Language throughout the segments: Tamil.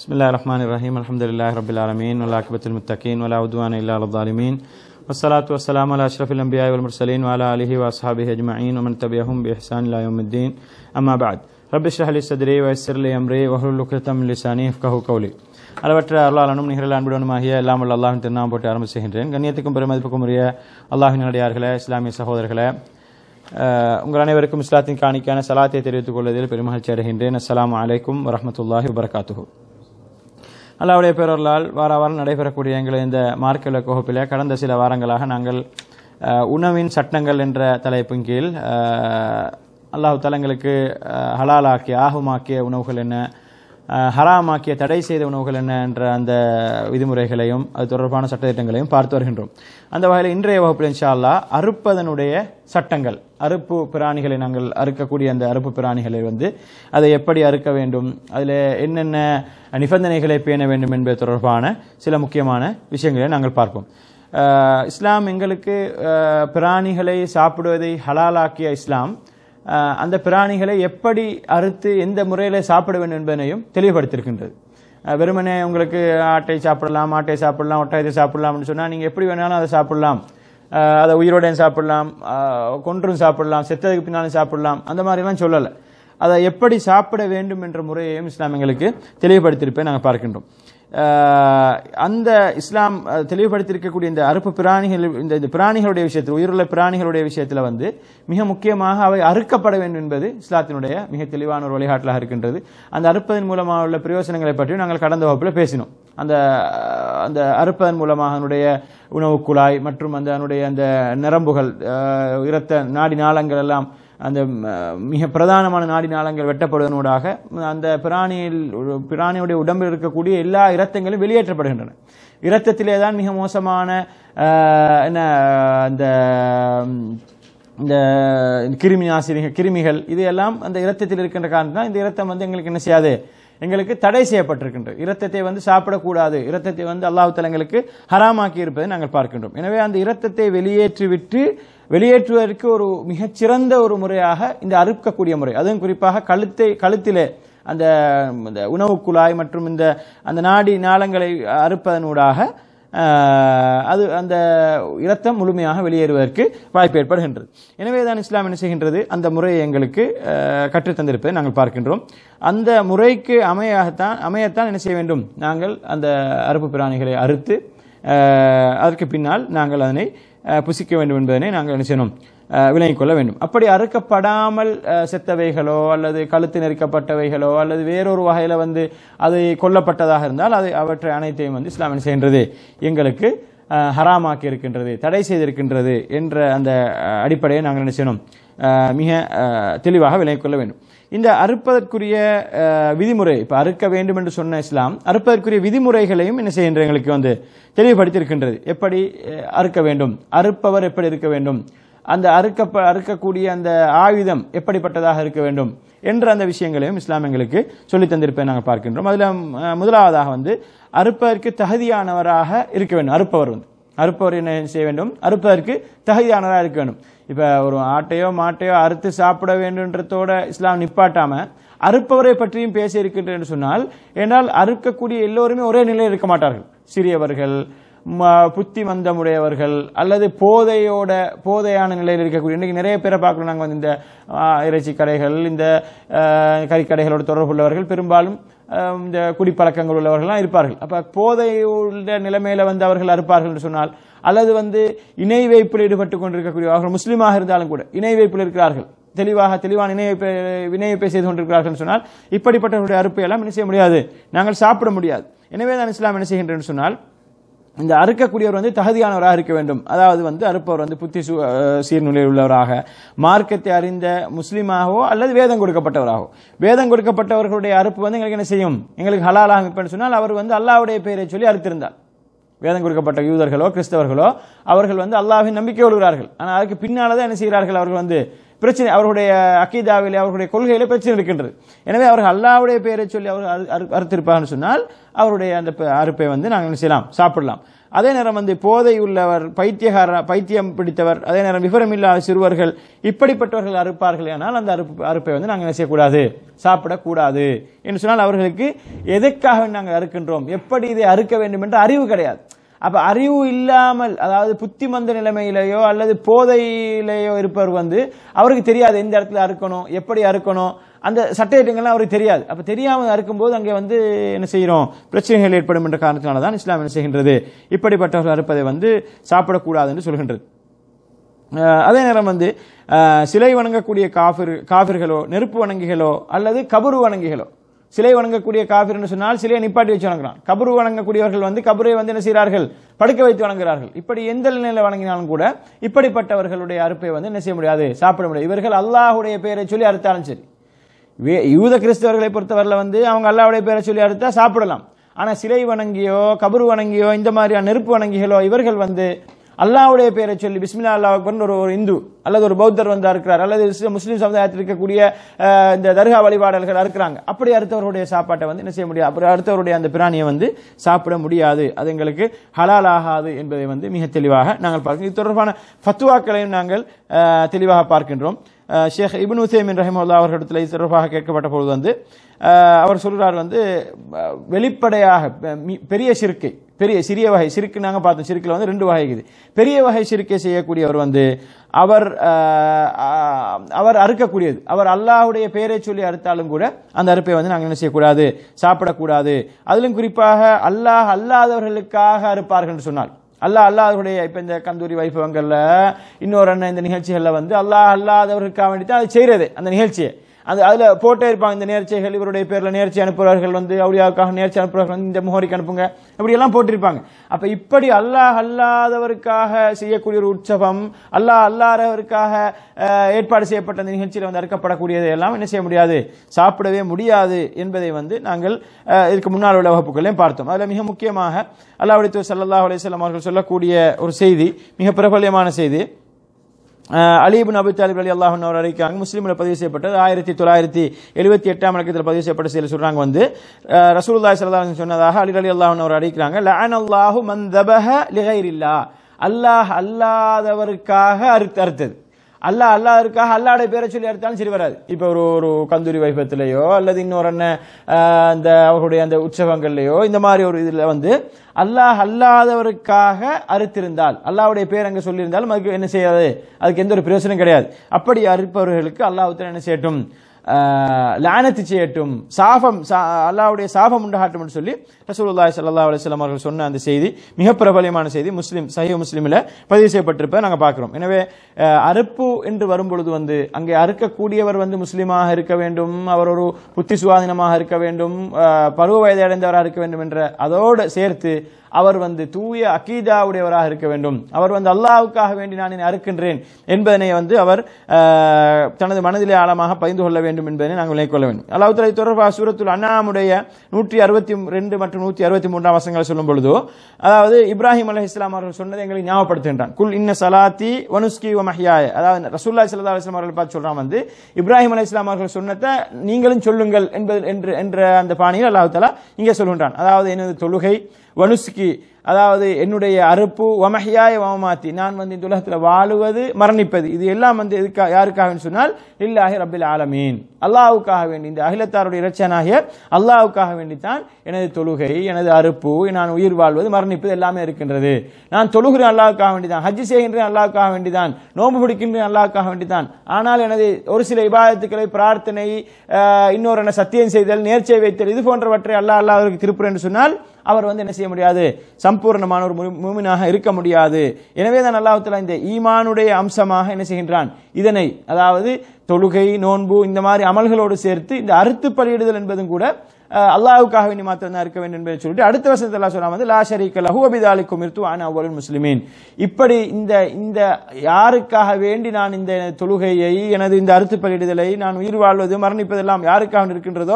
بسم الله الرحمن الرحيم الحمد لله رب العالمين والعاقبة للمتقين ولا عدوان إلا على الظالمين والصلاة والسلام على أشرف الأنبياء والمرسلين وعلى آله وأصحابه أجمعين ومن تبعهم بإحسان إلى يوم الدين أما بعد رب اشرح لي صدري ويسر لي أمري واحلل عقدة من لساني يفقهوا قولي அளவற்ற அருளாளனும் நிகழ் அன்புடனுமாகிய எல்லாம் வல்ல அல்லாஹின் திருநாமம் போட்டு ஆரம்பி செய்கின்றேன் கண்ணியத்துக்கும் பெருமதிப்புக்கும் உரிய அல்லாஹின் நடிகார்களே இஸ்லாமிய சகோதரர்களே அஹ், உங்கள் அனைவருக்கும் இஸ்லாத்தின் காணிக்கான சலாத்தை தெரிவித்துக் கொள்வதில் பெருமகிழ்ச்சி அடைகின்றேன் அஸ்ஸலாமு அலைக்கும் வரஹ்மத்துல்லாஹி வபரகாத்துஹு அல்லாவுடைய பேரொருளால் வார வாரம் நடைபெறக்கூடிய எங்கள் இந்த மார்க்க விளக்க வகுப்பில் கடந்த சில வாரங்களாக நாங்கள் அஹ், உணவின் சட்டங்கள் என்ற தலைப்பின் கீழ் அஹ், அல்லாஹ் தலங்களுக்கு ஹலாலாக்கிய ஆகுமாக்கிய உணவுகள் என்ன அஹ், ஹராமாக்கிய தடை செய்த உணவுகள் என்ன என்ற அந்த விதிமுறைகளையும் அது தொடர்பான சட்டத்திட்டங்களையும் பார்த்து வருகின்றோம் அந்த வகையில் இன்றைய வகுப்பில் இன்ஷா அல்லாஹ் அறுப்பதனுடைய சட்டங்கள் அறுப்பு பிராணிகளை நாங்கள் அறுக்கக்கூடிய அந்த அறுப்பு பிராணிகளை வந்து அதை எப்படி அறுக்க வேண்டும் அதில் என்னென்ன நிபந்தனைகளை பேண வேண்டும் என்பது தொடர்பான சில முக்கியமான விஷயங்களை நாங்கள் பார்ப்போம் அஹ், இஸ்லாம் எங்களுக்கு அஹ், பிராணிகளை சாப்பிடுவதை ஹலாலாக்கிய இஸ்லாம் அஹ், அந்த பிராணிகளை எப்படி அறுத்து எந்த முறையில் சாப்பிட வேண்டும் என்பதனையும் தெளிவுபடுத்தியிருக்கின்றது அஹ், வெறுமனே உங்களுக்கு ஆட்டை சாப்பிடலாம் மாட்டை சாப்பிடலாம் ஒட்டகத்தை சாப்பிடலாம்னு சொன்னால் நீங்கள் எப்படி வேணாலும் அதை சாப்பிடலாம் அஹ், அதை உயிரோடையும் சாப்பிடலாம் அஹ், கொன்றும் சாப்பிடலாம் செத்ததுக்கு பின்னாலும் சாப்பிடலாம் அந்த மாதிரிலாம் சொல்லலை அதை எப்படி சாப்பிட வேண்டும் என்ற முறையையும் இஸ்லாம் எங்களுக்கு தெளிவுபடுத்தியிருப்பதை நாங்கள் பார்க்கின்றோம் அஹ், அந்த இஸ்லாம் அஹ், தெளிவுபடுத்தியிருக்கக்கூடிய இந்த அறுப்பு பிராணிகள் இந்த இந்த பிராணிகளுடைய விஷயத்தில் உயிருள்ள பிராணிகளுடைய விஷயத்தில் வந்து மிக முக்கியமாக அவை அறுக்கப்பட வேண்டும் என்பது இஸ்லாத்தினுடைய மிக தெளிவான ஒரு வழிகாட்டலாக இருக்கின்றது அந்த அறுப்பதன் மூலமாக உள்ள பிரயோசனங்களை பற்றியும் நாங்கள் கடந்த வகுப்பில் பேசினோம் அந்த அஹ், அந்த அறுப்பதன் மூலமாக அதனுடைய உணவு குழாய் மற்றும் அந்த அதனுடைய அந்த நரம்புகள் அஹ், இரத்த நாடி நாளங்கள் எல்லாம் அந்த அஹ், மிக பிரதானமான நாடி நாளங்கள் வெட்டப்படுவதனூடாக அந்த பிராணியில் ஒரு பிராணியுடைய உடம்பில் இருக்கக்கூடிய எல்லா இரத்தங்களும் வெளியேற்றப்படுகின்றன இரத்தத்திலே தான் மிக மோசமான அஹ், என்ன அந்த ம், இந்த கிருமி நாசினிகள் கிருமிகள் இது எல்லாம் அந்த இரத்தத்தில் இருக்கின்ற காரணத்தினால் இந்த இரத்தம் வந்து எங்களுக்கு என்ன செய்யாது எங்களுக்கு தடை செய்யப்பட்டிருக்கின்றது இரத்தத்தை வந்து சாப்பிடக்கூடாது இரத்தத்தை வந்து அல்லாஹ் எங்களுக்கு ஹராமாக்கி இருப்பதை நாங்கள் பார்க்கின்றோம் எனவே அந்த இரத்தத்தை வெளியேற்றி விட்டு வெளியேற்றுவதற்கு ஒரு மிகச்சிறந்த ஒரு முறையாக இந்த அறுக்கக்கூடிய முறை அதுவும் குறிப்பாக கழுத்தை கழுத்திலே அந்த இந்த உணவு குழாய் மற்றும் இந்த அந்த நாடி நாளங்களை அறுப்பதனூடாக ஆஹ், அது அந்த இரத்தம் முழுமையாக வெளியேறுவதற்கு வாய்ப்பு ஏற்படுகின்றது எனவே தான் இஸ்லாம் என்ன செய்கின்றது அந்த முறையை எங்களுக்கு ஆஹ், கற்றுத்தந்திருப்பதை நாங்கள் பார்க்கின்றோம் அந்த முறைக்கு அமையாகத்தான் அமையத்தான் என்ன செய்ய வேண்டும் நாங்கள் அந்த அறுப்பு பிராணிகளை அறுத்து ஆஹ், அதற்கு பின்னால் நாங்கள் அதனை ஆஹ், புசிக்க வேண்டும் என்பதனை நாங்கள் என்ன செய்யணும் ஆஹ், விளங்கிக் கொள்ள வேண்டும் அப்படி அறுக்கப்படாமல் ஆஹ், செத்தவைகளோ அல்லது கழுத்து நெருக்கப்பட்டவைகளோ அல்லது வேறொரு வகையில் வந்து அது கொல்லப்பட்டதாக இருந்தால் அது அவற்றை அனைத்தையும் வந்து இஸ்லாம் என்ன செய்கின்றது எங்களுக்கு ஆஹ், ஹராமாக்கி இருக்கின்றது தடை செய்திருக்கின்றது என்ற அந்த ஆஹ், அடிப்படையை நாங்கள் என்ன செய்யணும் ஆஹ், மிக ஆஹ், தெளிவாக விளங்கிக் கொள்ள வேண்டும் இந்த அறுப்பதற்குரிய ஆஹ், விதிமுறை இப்போ அறுக்க வேண்டும் என்று சொன்ன இஸ்லாம் அறுப்பதற்குரிய விதிமுறைகளையும் என்ன செய்கின்ற எங்களுக்கு வந்து தெளிவுபடுத்தியிருக்கின்றது எப்படி ஆஹ், அறுக்க வேண்டும் அறுப்பவர் எப்படி இருக்க வேண்டும் அந்த அறுக்க அறுக்கக்கூடிய அந்த ஆயுதம் எப்படிப்பட்டதாக இருக்க வேண்டும் என்ற அந்த விஷயங்களையும் இஸ்லாம் எங்களுக்கு சொல்லித் தந்திருப்பதை நாங்கள் பார்க்கின்றோம் அதில் அஹ், முதலாவதாக வந்து அறுப்பதற்கு தகுதியானவராக இருக்க வேண்டும் அறுப்பவர் வந்து அறுப்பவர் என்ன செய்ய வேண்டும் அறுப்பதற்கு தகுதியானவராக இருக்க வேண்டும் இப்போ ஒரு ஆட்டையோ மாட்டையோ அறுத்து சாப்பிட வேண்டும்ன்றதோட இஸ்லாம் நிப்பாட்டாம அறுப்பவரை பற்றியும் பேச இருக்கின்றேன் என்று சொன்னால் ஏனால் அறுக்கக்கூடிய எல்லோருமே ஒரே நிலையில் இருக்க மாட்டார்கள் சிறியவர்கள் ம- புத்தி மந்தமுடையவர்கள் அல்லது போதையோட போதையான நிலையில் இருக்கக்கூடிய இன்னைக்கு நிறைய பேரை பார்க்கணும் நாங்கள் வந்து இந்த ஆ, இறைச்சி கடைகள் இந்த ஆ, கறிக்கடைகளோட தொடர்புள்ளவர்கள் பெரும்பாலும் ஆ, இந்த குடிப்பழக்கங்கள் உள்ளவர்கள்லாம் இருப்பார்கள் அப்ப போதை உள்ள நிலைமையில வந்து அவர்கள் அறுப்பார்கள் என்று சொன்னால் அல்லது வந்து இணை வைப்பில் ஈடுபட்டு கொண்டிருக்கக்கூடிய அவர்கள் முஸ்லீமாக இருந்தாலும் கூட இணை வைப்பில் இருக்கிறார்கள் தெளிவாக தெளிவான இணை வைப்பை இணை வைப்பை செய்து கொண்டிருக்கிறார்கள் என்று சொன்னால் இப்படிப்பட்டவருடைய அறுப்பை எல்லாம் என்ன செய்ய முடியாது நாங்கள் சாப்பிட முடியாது எனவே தான் இஸ்லாம் என்ன செய்கின்றேன்னு சொன்னால் இந்த அறுக்கக்கூடியவர் வந்து தகுதியானவராக இருக்க வேண்டும் அதாவது வந்து அறுப்பவர் வந்து புத்தி சு- அஹ் சீர்நிலையில் உள்ளவராக மார்க்கத்தை அறிந்த முஸ்லீமாகவோ அல்லது வேதம் கொடுக்கப்பட்டவராகவோ வேதம் கொடுக்கப்பட்டவர்களுடைய அறுப்பு வந்து எங்களுக்கு என்ன செய்யும் எங்களுக்கு ஹலாலாக இருப்பேன்னு சொன்னால் அவர் வந்து அல்லாஹ்வுடைய பெயரை சொல்லி அறுத்திருந்தார் வேதம் கொடுக்கப்பட்ட யூதர்களோ கிறிஸ்தவர்களோ அவர்கள் வந்து அல்லாஹ்வின் நம்பிக்கை கொள்கிறார்கள் ஆனால் அதுக்கு பின்னால தான் என்ன செய்கிறார்கள் அவர்கள் வந்து பிரச்சனை அவர்களுடைய அக்கீதாவிலே அவர்களுடைய கொள்கையிலே பிரச்சனை இருக்கின்றது எனவே அவர்கள் அல்லாஹ்வுடைய பெயரை சொல்லி அவர் அறு- அறு- அறுத்திருப்பார்னு சொன்னால் அவருடைய அந்த ப- அறுப்பை வந்து நாங்கள் என்ன செய்யலாம் சாப்பிடலாம் அதே நேரம் வந்து போதை உள்ளவர் பைத்தியகார பைத்தியம் பிடித்தவர் அதே நேரம் விவரமில்லாத சிறுவர்கள் இப்படிப்பட்டவர்கள் அறுப்பார்கள் ஆனால் அந்த அறுப்பு அறுப்பை வந்து நாங்கள் என்ன செய்யக்கூடாது சாப்பிடக்கூடாது என்று சொன்னால் அவர்களுக்கு எதற்காக நாங்கள் அறுக்கின்றோம் எப்படி இதை அறுக்க வேண்டும் என்ற அறிவு கிடையாது அப்ப அறிவு இல்லாமல் அதாவது புத்திமந்த நிலைமையிலேயோ அல்லது போதையிலேயோ இருப்பவர் வந்து அவருக்கு தெரியாது எந்த இடத்துல அறுக்கணும் எப்படி அறுக்கணும் அந்த சட்டத்திட்டங்கள்லாம் அவருக்கு தெரியாது அப்ப தெரியாமல் அறுக்கும்போது அங்கே வந்து என்ன செய்கிறோம் பிரச்சனைகள் ஏற்படும் என்ற காரணத்தினால தான் இஸ்லாம் என்ன செய்கின்றது இப்படிப்பட்டவர்கள் அறுப்பதை வந்து சாப்பிடக்கூடாது என்று சொல்கின்றது அஹ் அதே நேரம் வந்து அஹ் சிலை வணங்கக்கூடிய காபிர் காபிர்களோ நெருப்பு வணங்கிகளோ அல்லது கபரு வணங்கிகளோ சிலை வணங்கக்கூடிய காபிர்னு சொன்னால் சிலையை நிப்பாட்டி வச்சு வணங்குறான் கபரு வணங்கக்கூடியவர்கள் வந்து கபரை வந்து என்ன செய்கிறார்கள் படுக்க வைத்து வணங்குகிறார்கள் இப்படி எந்த நிலையில வணங்கினாலும் கூட இப்படிப்பட்டவர்களுடைய அறுப்பை வந்து என்ன செய்ய முடியாது சாப்பிட முடியாது இவர்கள் அல்லாஹ்வுடைய பெயரை சொல்லி அறுத்தாலும் சரி வே- யூத கிறிஸ்தவர்களை பொறுத்தவரையில் வந்து அவங்க அல்லாவுடைய பேரை சொல்லி அறுத்தா சாப்பிடலாம் ஆனா சிலை வணங்கியோ கபரு வணங்கியோ இந்த மாதிரியான நெருப்பு வணங்கிகளோ இவர்கள் வந்து அல்லாவுடைய பேரை சொல்லி பிஸ்மில்லா அல்லாஹ் அக்பர்னு ஒரு ஒரு இந்து அல்லது ஒரு பௌத்தர் வந்து இருக்கிறார் அல்லது இஸ்ல- முஸ்லிம் சமுதாயத்தில் இருக்கக்கூடிய அஹ், இந்த தர்கா வழிபாடல்கள் இருக்கிறாங்க அப்படி அடுத்தவருடைய சாப்பாட்டை வந்து என்ன செய்ய முடியாது அப்படி அடுத்தவருடைய அந்த பிராணியை வந்து சாப்பிட முடியாது அது எங்களுக்கு ஹலால் ஆகாது என்பதை வந்து மிக தெளிவாக நாங்கள் பார்க்கிறோம் இது தொடர்பான ஃபத்துவாக்களையும் நாங்கள் அஹ், தெளிவாக பார்க்கின்றோம் அஹ், ஷேக் இப்னு உசைமின் ரஹிமுல்லா அவர்களிடத்தில் இது தொடர்பாக கேட்கப்பட்ட பொழுது வந்து அஹ், அவர் சொல்றார் வந்து அஹ், வெளிப்படையாக அஹ், மி- பெரிய சிறுக்கை பெரிய சிறிய வகை சிறுக்கு நாங்க பார்த்தோம் சிறுக்கில் வந்து ரெண்டு வகை இருக்குது பெரிய வகை சிறுக்கை செய்யக்கூடியவர் வந்து அவர் அஹ், அஹ், அவர் அறுக்கக்கூடியது அவர் அல்லாஹ்வுடைய பெயரை சொல்லி அறுத்தாலும் கூட அந்த அறுப்பை வந்து நாங்கள் என்ன செய்யக்கூடாது சாப்பிடக்கூடாது அதிலும் குறிப்பாக அல்லாஹ் அல்லாதவர்களுக்காக அறுப்பார்கள் என்று சொன்னால் அல்லாஹ் அல்லாஹ்வுடைய இப்ப இந்த கந்தூரி வைபவங்கள்ல இன்னொரு அண்ணன் இந்த நிகழ்ச்சிகள்ல வந்து அல்லாஹ் அல்லாதவர்களுக்காக வேண்டி தான் அது செய்யறது அந்த நிகழ்ச்சியை அது அதுல போட்டே இருப்பாங்க இந்த நேர்ச்சிகள் இவருடைய பேர்ல நேர்ச்சி அனுப்புறவர்கள் வந்து அவுளியாவுக்காக நேர்ச்சி அனுப்புறவர்கள் வந்து இந்த முகோரிக்கு அனுப்புங்க இப்படி எல்லாம் போட்டிருப்பாங்க அப்ப இப்படி அல்லாஹ் அல்லாதவருக்காக செய்யக்கூடிய ஒரு உற்சவம் அல்லாஹ் அல்லாதவருக்காக அஹ், ஏற்பாடு செய்யப்பட்ட அந்த நிகழ்ச்சியில் வந்து அறுக்கப்படக்கூடியதை எல்லாம் என்ன செய்ய முடியாது சாப்பிடவே முடியாது என்பதை வந்து நாங்கள் அஹ், இதுக்கு முன்னால் உள்ள வகுப்புகளையும் பார்த்தோம் அதுல மிக முக்கியமாக அல்லாஹ்வுடைய தூதர் ஸல்லல்லாஹு அலைஹி வஸல்லம் அவர்கள் சொல்லக்கூடிய ஒரு செய்தி மிக பிரபல்யமான செய்தி அஹ் அலிபின் அபு தாலிப் அலி அல்லாஹ் அவர் அறிவிக்காங்க முஸ்லீமில் பதிவு செய்யப்பட்டது ஆயிரத்தி தொள்ளாயிரத்தி எழுபத்தி எட்டாம் இலக்கத்தில் பதிவு செய்யப்பட்ட செய்தி சொல்றாங்க வந்து அஹ் ரசூலுல்லாஹி ஸல்லல்லாஹு அலைஹி சொன்னதாக அலி அலி அல்லாஹ் அவர் அறிவிக்கிறாங்க லஅன் அல்லாஹு மன் தபஹ லிகைரில்லா அல்லாஹ் அல்லாதவருக்காக அறுத்து அறுத்தது அல்லாஹ் அல்லாஹ்வுக்காக அல்லாஹ்வுடைய பேரை சொல்லி அறுத்தாலும் சரி வராது இப்போ ஒரு ஒரு கந்தூரி வைபத்திலேயோ அல்லது இன்னொரு அண்ணன் அஹ், அந்த அவர்களுடைய அந்த உற்சவங்கள்லையோ இந்த மாதிரி ஒரு இதுல வந்து அல்லாஹ் அல்லாதவருக்காக அறுத்திருந்தால் அல்லாஹ்வுடைய பேர் அங்க சொல்லியிருந்தாலும் அதுக்கு என்ன செய்யாது அதுக்கு எந்த ஒரு பிரயோசனம் கிடையாது அப்படி அறுப்பவர்களுக்கு அல்லாஹ் என்ன செய்யட்டும் ஆஹ், லானத்து செய்யட்டும் சாபம் சா- அல்லாஹ்வுடைய சாபம் உண்டாகட்டும் என்று சொல்லி ரசூலுல்லாஹி ஸல்லல்லாஹு அலைஹி வஸல்லம் அவர்கள் சொன்ன அந்த செய்தி மிக பிரபலியமான செய்தி முஸ்லிம் சஹீஹ் முஸ்லிமில் பதிவு செய்யப்பட்டிருப்ப நாங்க பார்க்கிறோம் எனவே ஆஹ், அறுப்பு என்று வரும் பொழுது வந்து அங்கே அறுக்கக்கூடியவர் வந்து முஸ்லிமாக இருக்க வேண்டும் அவர் ஒரு புத்தி சுவாதீனமாக இருக்க வேண்டும் ஆஹ், பருவ வயதை அடைந்தவராக இருக்க வேண்டும் என்ற அதோடு சேர்த்து அவர் வந்து தூய அகீதாவுடையவராக இருக்க வேண்டும் அவர் வந்து அல்லாஹ்வுக்காக வேண்டி நான் என்னை அறுக்கின்றேன் என்பதனை வந்து அவர் ஆஹ், தனது மனதிலே ஆழமாக பதிந்து கொள்ள வேண்டும் என்பதனை நாங்கள் விளங்கிக் கொள்ள வேண்டும் அல்லாஹ் தலை தொடர்பாக சூரத்துல் அண்ணாமுடைய நூற்றி அறுபத்தி ரெண்டு மற்றும் நூற்றி அறுபத்தி மூன்றாம் வசங்களை சொல்லும் பொழுதோ அதாவது இப்ராஹிம் அலைஹிஸ்ஸலாம் இஸ்லாம் அவர்கள் சொன்னதை எங்களுக்கு ஞாபகப்படுத்துகின்றான் குல் இன்ன சலாத்தி வனுஸ்கி வ மஹ்யாய அதாவது ரசூல்லா ஸல்லல்லாஹு அலைஹி வஸல்லம் அவர்கள் பார்த்து சொல்றான் வந்து இப்ராஹிம் அலைஹிஸ்ஸலாம் இஸ்லாம் அவர்கள் சொன்னதை நீங்களும் சொல்லுங்கள் என்பது என்று என்ற அந்த பாணியில் அல்லாஹ் தஆலா இங்கே சொல்கின்றான் அதாவது எனது தொழுகை வனுஸ்கி அதாவது என்னுடைய அறுப்பு வமஹியாய வமமாத்தி நான் வந்து இந்த உலகத்தில் வாழுவது மரணிப்பது இது எல்லாம் வந்து எதுக்கா யாருக்காக சொன்னால் இல்லாஹி ரபில் ஆலமீன் அல்லாஹ்வுக்காக வேண்டி இந்த அகிலத்தாருடைய இறைச்சனாகிய அல்லாஹ்வுக்காக வேண்டித்தான் எனது தொழுகை எனது அறுப்பு நான் உயிர் வாழ்வது மரணிப்பது எல்லாமே இருக்கின்றது நான் தொழுகிறேன் அல்லாஹ்வுக்காக வேண்டிதான் ஹஜ் செய்கின்றேன் அல்லாஹ்வுக்காக வேண்டிதான் நோன்பு பிடிக்கின்றேன் அல்லாஹ்வுக்காக வேண்டிதான் ஆனால் எனது ஒரு சில இபாதத்துக்களை பிரார்த்தனை ஆஹ், இன்னொரு என்ன சத்தியம் செய்தல் நேர்ச்சை வைத்தல் இது போன்றவற்றை அல்லாஹ் அல்லாஹ்விற்கு திருப்புறேன் என்று சொன்னால் அவர் வந்து என்ன செய்ய முடியாது சம்பூர்ணமான ஒரு மு- மூமினாக இருக்க முடியாது எனவே தான் அல்லாஹ் இந்த ஈமானுடைய அம்சமாக என்ன செய்கின்றான் இதனை அதாவது தொழுகை நோன்பு இந்த மாதிரி அமல்களோடு சேர்த்து இந்த அறுத்து பலியிடுதல் என்பதும் கூட அஹ், அல்லாஹ்வுக்காக வேண்டி மாத்திரம் தான் இருக்க வேண்டும் என்பதை சொல்லிட்டு அடுத்த வருஷத்தில் அல்லாஹ் சொன்னா வந்து லா ஷரீக்க லஹு அபிதாலிக்கும் இர்த்து ஆனா அவ்வளவு முஸ்லிமீன் இப்படி இந்த இந்த யாருக்காக வேண்டி நான் இந்த தொழுகையை எனது இந்த அறுத்து பலியிடுதலை நான் உயிர் வாழ்வது மரணிப்பதெல்லாம் யாருக்காக இருக்கின்றதோ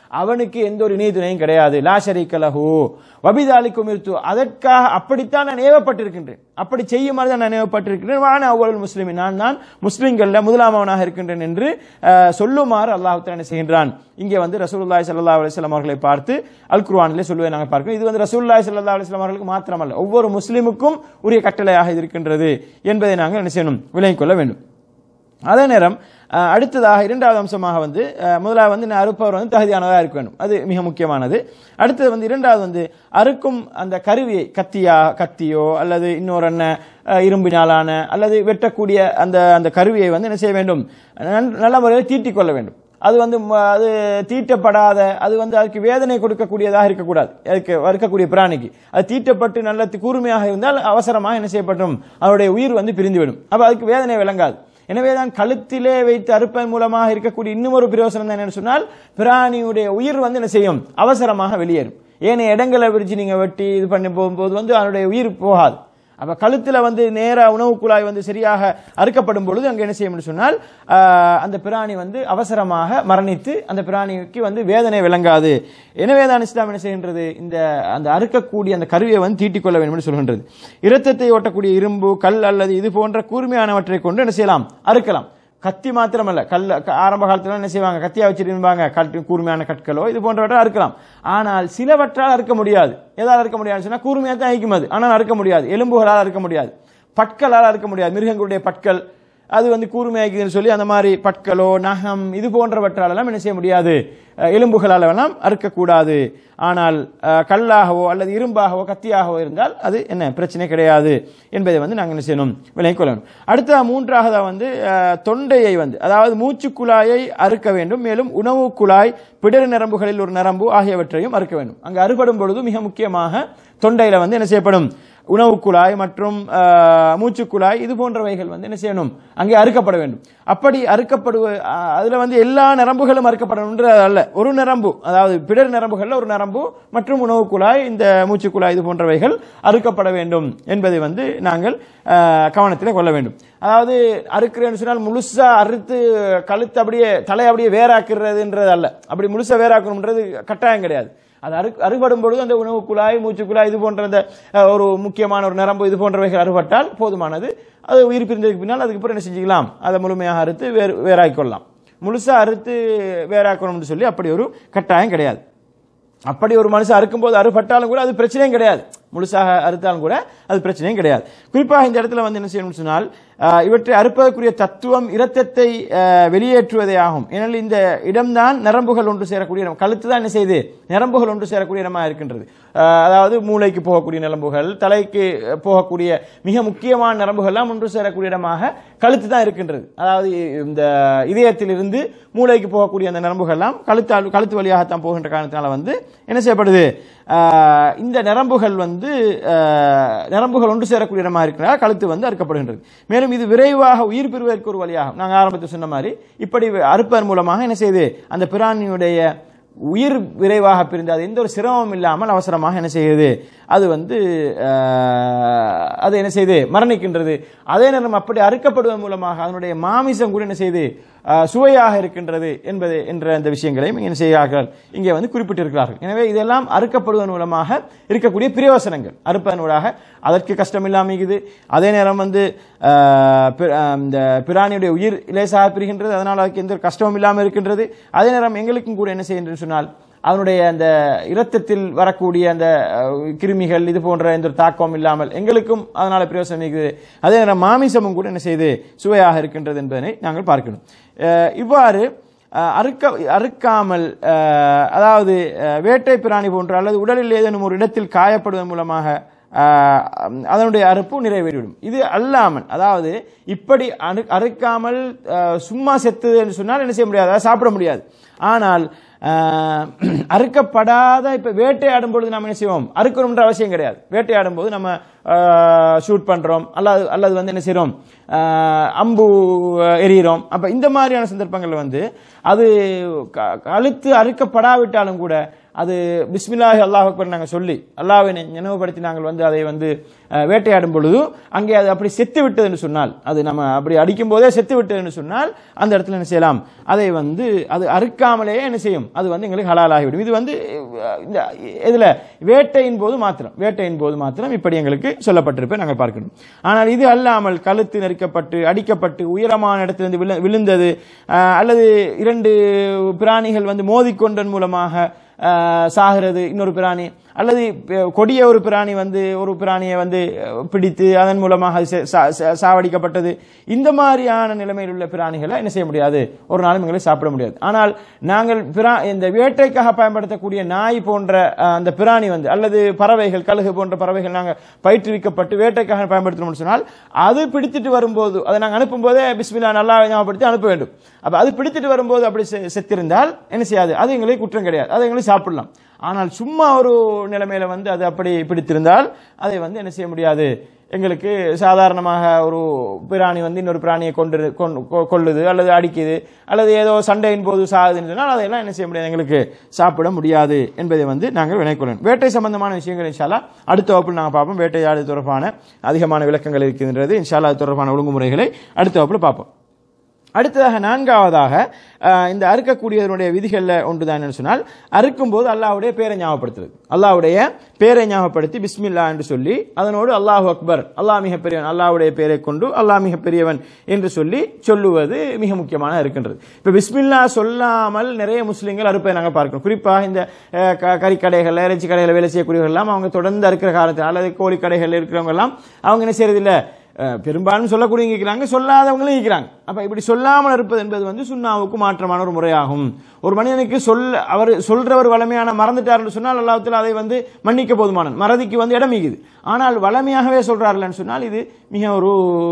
அவனுக்கு எந்த ஒரு இணை துணையும் கிடையாது லா ஷரீக்க லஹு வபிதாலிக்கு மிருத்து அதற்காக அப்படித்தான் நான் ஏவப்பட்டிருக்கின்றேன் அப்படி செய்யுமாறு தான் நான் ஏவப்பட்டிருக்கின்றேன் வான அவ்வளவு முஸ்லிம் நான் தான் முஸ்லிம்கள்ல முதலாமவனாக இருக்கின்றேன் என்று அஹ், சொல்லுமாறு அல்லாஹ் என்ன செய்கின்றான் இங்கே வந்து ரசூலுல்லாஹி ஸல்லல்லாஹு அலைஹி வஸல்லம் அவர்களை பார்த்து அல் குர்ஆனிலே சொல்லுவதை நாங்கள் பார்க்கிறோம் இது வந்து ரசூலுல்லாஹி ஸல்லல்லாஹு அலைஹி வஸல்லம் அவர்களுக்கு மாத்திரமல்ல ஒவ்வொரு முஸ்லிமுக்கும் உரிய கட்டளையாக இது இருக்கின்றது என்பதை நாங்கள் என்ன செய்யணும் விளங்கிக் கொள்ள வேண்டும் அதே நேரம் அஹ், அடுத்ததாக இரண்டாவது அம்சமாக வந்து அஹ், முதலாவது வந்து நான் அறுப்பவர் வந்து தகுதியானதாக இருக்க வேண்டும் அது மிக முக்கியமானது அடுத்தது வந்து இரண்டாவது வந்து அறுக்கும் அந்த கருவியை கத்தியா கத்தியோ அல்லது இன்னொரு என்ன அஹ், இரும்பினாலான அல்லது வெட்டக்கூடிய அந்த அந்த கருவியை வந்து என்ன செய்ய வேண்டும் நன்- நல்ல முறையில் தீட்டிக் கொள்ள வேண்டும் அது வந்து ம- அது தீட்டப்படாத அது வந்து அதுக்கு வேதனை கொடுக்கக்கூடியதாக இருக்கக்கூடாது அதுக்கு இருக்கக்கூடிய பிராணிக்கு அது தீட்டப்பட்டு நல்ல தி- கூர்மையாக இருந்தால் அவசரமாக என்ன செய்யப்படும் அவருடைய உயிர் வந்து பிரிந்துவிடும் அப்ப அதுக்கு வேதனை விளங்காது எனவே தான் கழுத்திலே வைத்து அறுப்பதன் மூலமாக இருக்கக்கூடிய இன்னும் ஒரு பிரயோசனம் தான் என்னன்னு சொன்னால் பிராணியுடைய உயிர் வந்து என்ன செய்யும் அவசரமாக வெளியேறும் ஏனைய இடங்களை விரிச்சு நீங்க வெட்டி இது பண்ணி போகும்போது வந்து அதனுடைய உயிர் போகாது அப்ப கழுத்துல வந்து நேரா உணவு குழாய் வந்து சரியாக அறுக்கப்படும் பொழுது அங்க என்ன செய்யும் சொன்னால் ஆஹ், அந்த பிராணி வந்து அவசரமாக மரணித்து அந்த பிராணிக்கு வந்து வேதனை விளங்காது எனவே தான் இஸ்லாம் என்ன செய்கின்றது இந்த அந்த அறுக்கக்கூடிய அந்த கருவியை வந்து தீட்டிக் கொள்ள வேண்டும் என்று சொல்கின்றது இரத்தத்தை ஓட்டக்கூடிய இரும்பு கல் அல்லது இது போன்ற கூர்மையானவற்றை கொண்டு என்ன செய்யலாம் அறுக்கலாம் கத்தி மாத்திரமல்ல கல் க- ஆரம்ப காலத்துல என்ன செய்வாங்க கத்தியா வச்சிருப்பாங்க கட்டு கூர்மையான கற்களோ இது போன்றவற்றை அறுக்கலாம் ஆனால் சிலவற்றால் அறுக்க முடியாது எதால் அறுக்க முடியாதுன்னு சொன்னா கூர்மையா தான் அழிக்கும் அது ஆனால் அறுக்க முடியாது எலும்புகளால் அறுக்க முடியாது பற்களால் அறுக்க முடியாது மிருகங்களுடைய பற்கள் அது வந்து கூர்மையாக்குதுன்னு சொல்லி அந்த மாதிரி பற்களோ நகம் இது போன்றவற்றால் எல்லாம் என்ன செய்ய முடியாது அஹ், எலும்புகளால் எல்லாம் அறுக்கக்கூடாது ஆனால் அஹ், கல்லாகவோ அல்லது இரும்பாகவோ கத்தியாகவோ இருந்தால் அது என்ன பிரச்சனை கிடையாது என்பதை வந்து நாங்கள் என்ன செய்யணும் விளங்கிக் கொள்ள வேண்டும் அடுத்த மூன்றாவதா வந்து அஹ், தொண்டையை வந்து அதாவது மூச்சு குழாயை அறுக்க வேண்டும் மேலும் உணவு குழாய் பிடர் நரம்புகளில் ஒரு நரம்பு ஆகியவற்றையும் அறுக்க வேண்டும் அங்கு அறுபடும் பொழுது மிக முக்கியமாக தொண்டையில வந்து என்ன செய்யப்படும் உணவு குழாய் மற்றும் ஆஹ், மூச்சுக் குழாய் இது போன்றவைகள் வந்து என்ன செய்யணும் அங்கே அறுக்கப்பட வேண்டும் அப்படி அறுக்கப்படுவ ஆஹ், அதுல வந்து எல்லா நரம்புகளும் அறுக்கப்படணும்ன்றது அல்ல ஒரு நரம்பு அதாவது பிடர் நரம்புகள்ல ஒரு நரம்பு மற்றும் உணவு குழாய் இந்த மூச்சுக் குழாய் இது போன்றவைகள் அறுக்கப்பட வேண்டும் என்பதை வந்து நாங்கள் ஆஹ், கவனத்தில் கொள்ள வேண்டும் அதாவது அறுக்கிறேன்னு சொன்னால் முழுசா அறுத்து கழுத்து அப்படியே தலை அப்படியே வேறாக்குறதுன்றது அல்ல அப்படி முழுசா வேறாக்கணும்ன்றது கட்டாயம் கிடையாது அது அறு அறுபடும் பொழுது அந்த உணவு குழாய் மூச்சு குழாய் இது போன்ற அந்த அஹ், ஒரு முக்கியமான ஒரு நரம்பு இது போன்றவைகள் அறுபட்டால் போதுமானது அது உயிர் பிரிந்ததுக்கு பின்னால் அதுக்கு அப்புறம் என்ன செஞ்சுக்கலாம் அதை முழுமையாக அறுத்து வேறு வேறாக்கிக் கொள்ளலாம் முழுசா அறுத்து வேறாக்கணும்னு சொல்லி அப்படி ஒரு கட்டாயம் கிடையாது அப்படி ஒரு மனுஷன் அறுக்கும்போது அறுபட்டாலும் கூட அது பிரச்சனையும் கிடையாது முழுசாக அறுத்தாலும் கூட அது பிரச்சனையும் கிடையாது குறிப்பாக இந்த இடத்துல வந்து என்ன செய்யணும்னு சொன்னால் ஆஹ், இவற்றை அறுப்பதற்குரிய தத்துவம் இரத்தத்தை ஆஹ், வெளியேற்றுவதே ஆகும் ஏனால் இந்த இடம்தான் நரம்புகள் ஒன்று சேரக்கூடிய இடம் கழுத்து தான் என்ன செய்யுது நரம்புகள் ஒன்று சேரக்கூடிய இடமா இருக்கின்றது ஆஹ், அதாவது மூளைக்கு போகக்கூடிய நரம்புகள் தலைக்கு போகக்கூடிய மிக முக்கியமான நரம்புகள்லாம் ஒன்று சேரக்கூடிய இடமாக கழுத்து தான் இருக்கின்றது அதாவது இந்த இதயத்திலிருந்து மூளைக்கு போகக்கூடிய அந்த நரம்புகள்லாம் கழுத்தால் கழுத்து வழியாகத்தான் போகின்ற காரணத்தினால வந்து என்ன செய்யப்படுது ஆஹ், இந்த நரம்புகள் வந்து ஆஹ், நரம்புகள் ஒன்று சேரக்கூடிய இடமா இருக்கிறனால கழுத்து வந்து அறுக்கப்படுகின்றது மேலும் இது விரைவாக உயிர் பெறுவதற்கு ஒரு வழியாகும் நாங்கள் ஆரம்பத்தில் சொன்ன மாதிரி இப்படி அறுப்பதன் மூலமாக என்ன செய்யுது அந்த பிராணியுடைய உயிர் விரைவாக பிரிந்து அது எந்த ஒரு சிரமமும் இல்லாமல் அவசரமாக என்ன செய்யுது அது வந்து ஆஹ், அது என்ன செய்யுது மரணிக்கின்றது அதே நேரம் அப்படி அறுக்கப்படுவதன் மூலமாக அதனுடைய மாமிசம் கூட என்ன செய்யுது ஆஹ், சுவையாக இருக்கின்றது என்பது என்ற அந்த விஷயங்களையும் என்ன செய்கிறார்கள் இங்கே வந்து குறிப்பிட்டிருக்கிறார்கள் எனவே இதெல்லாம் அறுக்கப்படுவதன் மூலமாக இருக்கக்கூடிய பிரயோசனங்கள் அறுப்பதன் மூலமாக அதற்கு கஷ்டம் இல்லாமல் இருக்குது அதே நேரம் வந்து ஆஹ், பி- ஆஹ், இந்த பிராணியுடைய உயிர் லேசாக பிரிகின்றது அதனால் அதுக்கு எந்த ஒரு கஷ்டமும் இல்லாமல் இருக்கின்றது அதே நேரம் எங்களுக்கும் கூட என்ன செய்கின்றது சொன்னால் அவனுடைய அந்த இரத்தத்தில் வரக்கூடிய அந்த அஹ், கிருமிகள் இது போன்ற எந்த ஒரு தாக்கம் இல்லாமல் எங்களுக்கும் அதனால பிரயோசனம் இருக்குது அதே நேரம் மாமிசமும் கூட என்ன செய்து சுவையாக இருக்கின்றது என்பதனை நாங்கள் பார்க்கணும் அஹ், இவ்வாறு அஹ், அறுக்க அறுக்காமல் அஹ், அதாவது அஹ், வேட்டை பிராணி போன்ற அல்லது உடலில் ஏதேனும் ஒரு இடத்தில் காயப்படுவதன் மூலமாக ஆஹ் அதனுடைய அறுப்பு நிறைவேறிவிடும் இது அல்லாமல் அதாவது இப்படி அறு அறுக்காமல் ஆஹ் சும்மா செத்துன்னு சொன்னால் என்ன செய்ய முடியாது அதை சாப்பிட முடியாது ஆனால் ஆஹ் அறுக்கப்படாத இப்ப வேட்டையாடும் பொழுது நம்ம என்ன செய்வோம் அறுக்கணும்ன்ற அவசியம் கிடையாது வேட்டையாடும் போது நம்ம ஷூட் பண்றோம் அல்லது அல்லது வந்து என்ன செய்றோம் ஆஹ் அம்பு எறிகிறோம் அப்ப இந்த மாதிரியான சந்தர்ப்பங்கள்ல வந்து அது க- கழுத்து அறுக்கப்படாவிட்டாலும் கூட அது பிஸ்மில்லாஹி அல்லாஹ் அக்பர் நாங்கள் சொல்லி அல்லாஹ்வை நி- நினைவுபடுத்தி நாங்கள் வந்து அதை வந்து அஹ், வேட்டையாடும் பொழுது அங்கே அது அப்படி செத்து விட்டதுன்னு சொன்னால் அது நம்ம அப்படி அடிக்கும் போதே செத்து விட்டதுன்னு சொன்னால் அந்த இடத்துல என்ன செய்யலாம் அதை வந்து அது அறுக்காமலேயே என்ன செய்யும் அது வந்து எங்களுக்கு ஹலால் ஆகிவிடும் இது வந்து அஹ், இந்த இதுல வேட்டையின் போது மாத்திரம் வேட்டையின் போது மாத்திரம் இப்படி எங்களுக்கு சொல்லப்பட்டிருப்பதை நாங்கள் பார்க்கணும் ஆனால் இது அல்லாமல் கழுத்து நெரிக்கப்பட்டு அடிக்கப்பட்டு உயரமான இடத்திலிருந்து விழு- விழுந்தது அஹ், அல்லது இரண்டு பிராணிகள் வந்து மோதிக்கொண்டன் மூலமாக அஹ், சாகிறது இன்னொரு பிராணி அல்லது ப- கொடிய ஒரு பிராணி வந்து ஒரு பிராணியை வந்து அஹ், பிடித்து அதன் மூலமாக அது சே- சா- சா- சாவடிக்கப்பட்டது இந்த மாதிரியான நிலைமையில் உள்ள பிராணிகளை என்ன செய்ய முடியாது ஒரு நாளும் எங்களை சாப்பிட முடியாது ஆனால் நாங்கள் பிரா இந்த வேட்டைக்காக பயன்படுத்தக்கூடிய நாய் போன்ற அஹ், அந்த பிராணி வந்து அல்லது பறவைகள் கழுகு போன்ற பறவைகள் நாங்கள் பயிற்றுவிக்கப்பட்டு வேட்டைக்காக பயன்படுத்தணும்னு சொன்னால் அது பிடித்துட்டு வரும்போது அதை நாங்கள் அனுப்பும் போதே பிஸ்மில்லா நல்லா ஞாபகப்படுத்தி அனுப்ப வேண்டும் அப்ப அது பிடித்துட்டு வரும்போது அப்படி செ- செத்திருந்தால் என்ன செய்யாது அது எங்களுக்கு குற்றம் கிடையாது அது எங்களுக்கு சாப்பிடலாம் ஆனால் சும்மா ஒரு நிலைமையில வந்து அது அப்படி பிடித்திருந்தால் அதை வந்து என்ன செய்ய முடியாது எங்களுக்கு சாதாரணமாக ஒரு பிராணி வந்து இன்னொரு பிராணியை கொண்டு கொண்டு- கொ- கொல்லுது அல்லது அடிக்குது அல்லது ஏதோ சண்டையின் போது சாகுதுன்னு சொன்னால் அதையெல்லாம் என்ன செய்ய முடியாது எங்களுக்கு சாப்பிட முடியாது என்பதை வந்து நாங்கள் வினைக்கொள்ளணும் வேட்டை சம்பந்தமான விஷயங்கள் இன்ஷால்லா அடுத்த வகுப்பில் நாங்கள் பார்ப்போம் வேட்டையாடு தொடர்பான அதிகமான விளக்கங்கள் இருக்கின்றது இன்ஷால்லா அது தொடர்பான ஒழுங்குமுறைகளை அடுத்த வகுப்பில் பார்ப்போம் அடுத்ததாக நான்காவதாக அஹ், இந்த அறுக்கக்கூடியதனுடைய விதிகளில் ஒன்றுதான் என்னன்னு சொன்னால் அறுக்கும் போது அல்லாஹ்வுடைய பேரை ஞாபகப்படுத்துறது அல்லாஹ்வுடைய பேரை ஞாபகப்படுத்தி பிஸ்மில்லா என்று சொல்லி அதனோடு அல்லாஹ் அக்பர் அல்லாஹ் மிக பெரியவன் அல்லாஹ்வுடைய பெயரை கொண்டு அல்லாஹ் மிக பெரியவன் என்று சொல்லி சொல்லுவது மிக முக்கியமான இருக்கின்றது இப்போ பிஸ்மில்லா சொல்லாமல் நிறைய முஸ்லீம்கள் அறுப்பதை நாங்கள் பார்க்கிறோம் குறிப்பாக இந்த அஹ், க- கறிக்கடைகள் இறைச்சி கடைகளில் வேலை செய்யக்கூடியவர்கள் எல்லாம் அவங்க தொடர்ந்து அறுக்கிற காலத்தில் அல்லது கோழி கடைகளில் இருக்கிறவங்க எல்லாம் அவங்க என்ன செய்யறதில்லை அஹ் பெரும்பாலும் சொல்லக்கூடியவங்க இருக்கிறாங்க சொல்லாதவங்களும் இருக்கிறாங்க அப்ப இப்படி சொல்லாமல் இருப்பது என்பது வந்து சுண்ணாவுக்கு மாற்றமான ஒரு முறையாகும் ஒரு மனிதனுக்கு சொல்ல அவர் சொல்றவர் வளமையான மறந்துட்டார்னு சொன்னால் அல்லாஹ்வுத்தாலா அதை வந்து மன்னிக்க போதுமானது மறதிக்கு வந்து இடம் மிகுது ஆனால் வளமையாகவே சொல்றாருன்னு சொன்னால் இது மிக ஒரு